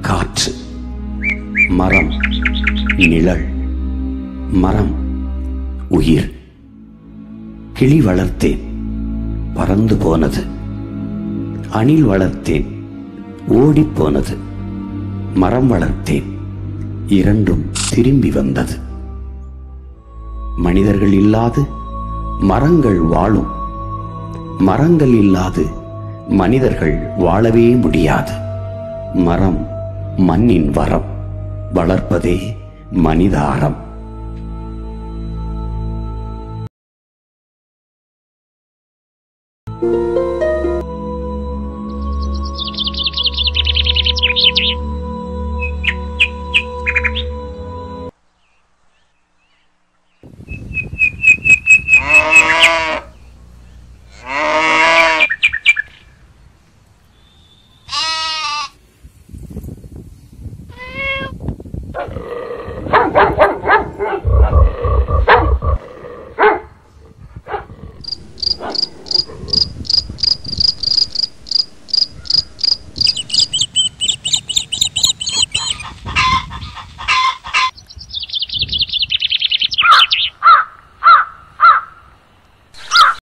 காற்று மரம் நிழல் மரம் உயிர் கிளி வளர்த்தேன் பறந்து போனது அணில் வளர்த்தேன் ஓடிப் போனது மரம் வளர்த்தேன் இரண்டும் திரும்பி வந்தது மனிதர்கள் இல்லாது மரங்கள் வாழும் மரங்கள் இல்லாது மனிதர்கள் வாழவே முடியாது மரம் மண்ணின் வரம் வளர்ப்பதே மனித அறம்